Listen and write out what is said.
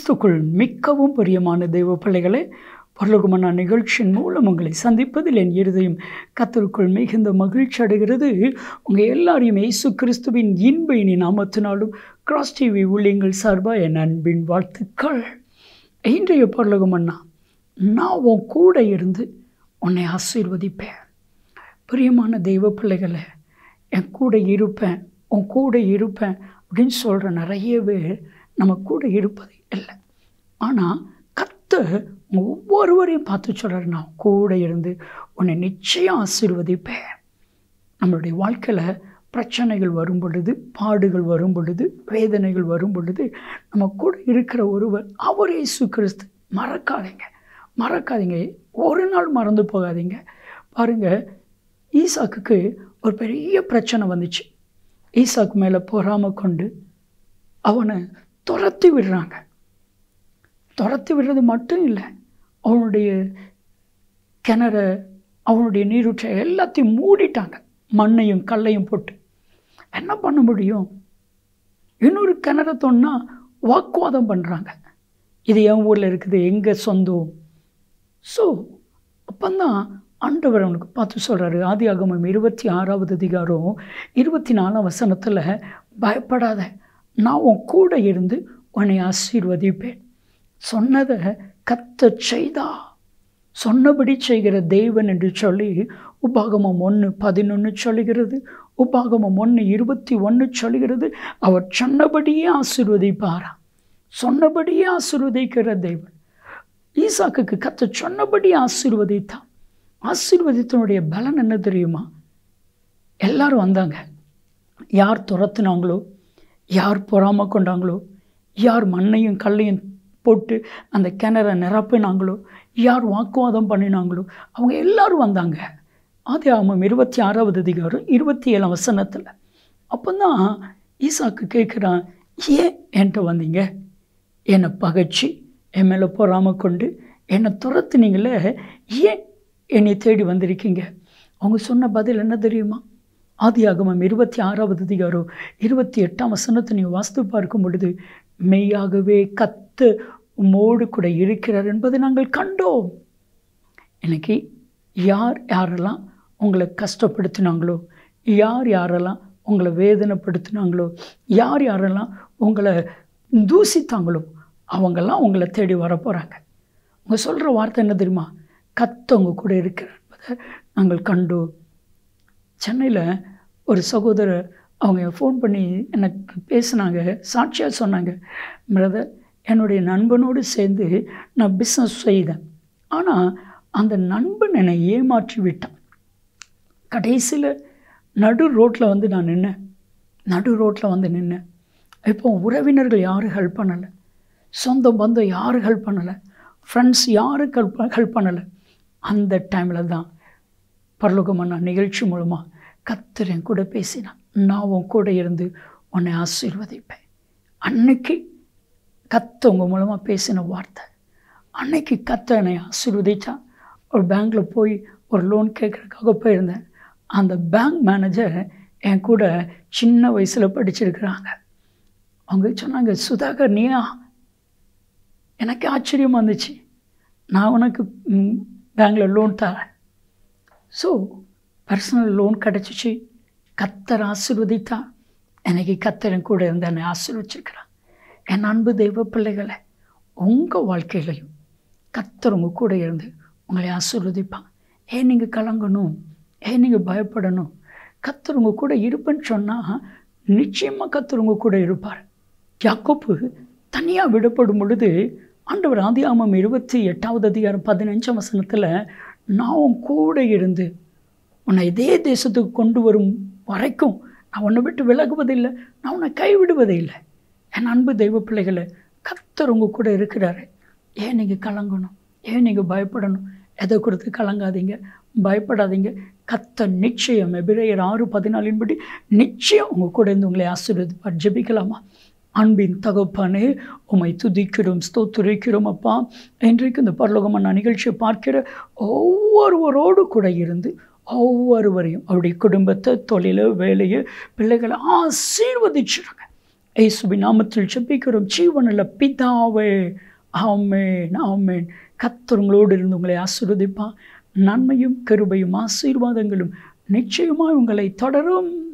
கிறிஸ்துக்குள் மிக்கவும் பிரியமான தெய்வ பிள்ளைகளே பரலோகமான நிகழ்ச்சியின் மூலம் உங்களை சந்திப்பதில் என் இருதயம் கத்தருக்குள் மிகுந்த மகிழ்ச்சி அடைகிறது உங்கள் எல்லாரையும் இயேசு கிறிஸ்துவின் இன்ப இனி நாமத்தினாலும் கிராஸ் டிவி ஊழியங்கள் சார்பாக என் அன்பின் வாழ்த்துக்கள் இன்றைய பரலோகமண்ணா நான் உன் கூட இருந்து உன்னை ஆசீர்வதிப்பேன் பிரியமான தெய்வ பிள்ளைகளை என் கூட இருப்பேன் உன் கூட இருப்பேன் அப்படின்னு சொல்கிற நிறைய பேர் நம்ம கூட இருப்பது இல்லை ஆனால் கத்த ஒவ்வொருவரையும் பார்த்து சொல்கிறார் நான் கூட இருந்து உன்னை நிச்சயம் ஆசீர்வதிப்பேன் நம்மளுடைய வாழ்க்கையில் பிரச்சனைகள் வரும் பொழுது பாடுகள் வரும் பொழுது வேதனைகள் வரும் பொழுது நம்ம கூட இருக்கிற ஒருவர் அவர் இயேசு கிறிஸ்து மறக்காதீங்க மறக்காதீங்க ஒரு நாள் மறந்து போகாதீங்க பாருங்கள் ஈசாக்குக்கு ஒரு பெரிய பிரச்சனை வந்துச்சு ஈசாக்கு மேலே பொறாம கொண்டு அவனை துரத்தி விடுறாங்க துரத்தி விடுறது மட்டும் இல்லை அவனுடைய கிணற அவனுடைய நீரூற்றை எல்லாத்தையும் மூடிட்டாங்க மண்ணையும் கல்லையும் போட்டு என்ன பண்ண முடியும் இன்னொரு கிணற தோன்னா வாக்குவாதம் பண்ணுறாங்க இது என் ஊரில் இருக்குது எங்கள் சொந்தம் ஸோ அப்போந்தான் ஆண்டவர் அவனுக்கு பார்த்து சொல்கிறாரு ஆதி ஆகமம் இருபத்தி ஆறாவது அதிகாரம் இருபத்தி நாலாம் வசனத்தில் பயப்படாத நான் உன் கூட இருந்து உன்னை ஆசீர்வதிப்பேன் சொன்னதை கத்த செய்தா சொன்னபடி செய்கிற தேவன் என்று சொல்லி உபாகமம் ஒன்று பதினொன்று சொல்லுகிறது உபாகமம் ஒன்று இருபத்தி ஒன்று சொல்லுகிறது அவர் சொன்னபடியே ஆசீர்வதிப்பாரா சொன்னபடியே ஆசீர்வதிக்கிற தேவன் ஈசாக்குக்கு கத்த சொன்னபடி ஆசீர்வதித்தான் ஆசீர்வதித்தனுடைய பலன் என்ன தெரியுமா எல்லாரும் வந்தாங்க யார் துரத்துனாங்களோ யார் பொறாம கொண்டாங்களோ யார் மண்ணையும் கல்லையும் போட்டு அந்த கிணறை நிரப்பினாங்களோ யார் வாக்குவாதம் பண்ணினாங்களோ அவங்க எல்லாரும் வந்தாங்க ஆதி ஆமாம் இருபத்தி ஆறாவது அதிகாரம் இருபத்தி ஏழாம் வசனத்தில் அப்போ தான் ஈசாக்கு கேட்குறான் ஏன் என்கிட்ட வந்தீங்க என்னை பகைச்சி என் மேலே பொறாம கொண்டு என்னை துரத்துனீங்களே ஏன் என்னை தேடி வந்திருக்கீங்க அவங்க சொன்ன பதில் என்ன தெரியுமா ஆதி ஆகமம் இருபத்தி ஆறாவது அதிகாரம் இருபத்தி எட்டாம் வசனத்தை நீங்கள் வாஸ்து பார்க்கும் பொழுது மெய்யாகவே கத்து உம்மோடு கூட இருக்கிறார் என்பதை நாங்கள் கண்டோம் இன்னைக்கு யார் யாரெல்லாம் உங்களை கஷ்டப்படுத்தினாங்களோ யார் யாரெல்லாம் உங்களை வேதனைப்படுத்தினாங்களோ யார் யாரெல்லாம் உங்களை தூசித்தாங்களோ அவங்கெல்லாம் உங்களை தேடி வர போகிறாங்க அவங்க சொல்கிற வார்த்தை என்ன தெரியுமா கத்தவங்க கூட இருக்கிறார் என்பதை நாங்கள் கண்டோம் சென்னையில் ஒரு சகோதரர் அவங்க ஃபோன் பண்ணி எனக்கு பேசினாங்க சாட்சியாக சொன்னாங்க பிரதர் என்னுடைய நண்பனோடு சேர்ந்து நான் பிஸ்னஸ் செய்தேன் ஆனால் அந்த நண்பன் என்னை ஏமாற்றி விட்டான் கடைசியில் நடு ரோட்டில் வந்து நான் நின்னேன் நடு ரோட்டில் வந்து நின்னேன் இப்போ உறவினர்கள் யாரும் ஹெல்ப் பண்ணலை சொந்த பந்தம் யாரும் ஹெல்ப் பண்ணலை ஃப்ரெண்ட்ஸ் யாரும் ஹெல்ப் ஹெல்ப் பண்ணலை அந்த டைமில் தான் பரலோகமான நிகழ்ச்சி மூலமாக கத்தர் என் கூட பேசினான் நான் உன் கூட இருந்து உன்னை ஆசீர்வதிப்பேன் அன்னைக்கு கத்த உங்கள் மூலமாக பேசின வார்த்தை அன்னைக்கு கத்த என்னை ஆசீர்வதித்தான் ஒரு பேங்க்கில் போய் ஒரு லோன் கேட்குறதுக்காக போயிருந்தேன் அந்த பேங்க் மேனேஜர் என் கூட சின்ன வயசில் படிச்சிருக்கிறாங்க அவங்க சொன்னாங்க சுதாகர் நீயா எனக்கு ஆச்சரியமாக இருந்துச்சு நான் உனக்கு பேங்கில் லோன் தரேன் ஸோ பர்சனல் லோன் கிடச்சிச்சு கத்தர் ஆசீர்வதித்தான் எனக்கு கத்தரன் கூட இருந்து என்னை ஆசீர்வச்சிருக்கிறான் என் அன்பு தெய்வ பிள்ளைகளை உங்கள் வாழ்க்கையிலையும் கத்தர் உங்கள் கூட இருந்து உங்களை ஆசீர்வதிப்பான் ஏன் நீங்கள் கலங்கணும் ஏன் நீங்கள் பயப்படணும் கத்தர் உங்கள் கூட இருப்பேன்னு சொன்னால் நிச்சயமாக கத்தர் உங்கள் கூட இருப்பார் யாக்கோப்பு தனியாக விடப்படும் பொழுது ஆண்டவர் ஆதியாமம் இருபத்தி எட்டாவது அதிகாரம் பதினஞ்சாம் வசனத்தில் நான் உன் கூட இருந்து உன்னை இதே தேசத்துக்கு கொண்டு வரும் வரைக்கும் நான் உன்னை விட்டு விலகுவதில்லை நான் உன்னை கைவிடுவதே இல்லை என் அன்பு தெய்வ பிள்ளைகளை கத்தர் உங்கள் கூட இருக்கிறாரு ஏன் நீங்கள் கலங்கணும் ஏன் நீங்கள் பயப்படணும் எதை கொடுத்து கலங்காதீங்க பயப்படாதீங்க கத்த நிச்சயம் எபிரேயர் ஆறு பதினாலின்படி நிச்சயம் உங்கள் கூட இருந்து உங்களை ஆசீர்வதிப்பார் ஜெபிக்கலாமா அன்பின் தகப்பானே உம்மை துதிக்கிறோம் ஸ்தோத்துரைக்கிறோம் அப்பா இன்றைக்கு இந்த பரலோகமான நிகழ்ச்சியை பார்க்கிற ஒவ்வொருவரோடு கூட இருந்து ஒவ்வொருவரையும் அவருடைய குடும்பத்தை தொழிலை வேலையை பிள்ளைகளை ஆசீர்வதிச்சிருங்க இயேசுவின் நாமத்தில் செபிக்கிறோம் ஜீவனில் பிதாவே ஆமேன் ஆமேன் கத்தர் உங்களோடு இருந்து உங்களை ஆசீர்வதிப்பான் நன்மையும் கருபையும் ஆசீர்வாதங்களும் நிச்சயமாக உங்களை தொடரும்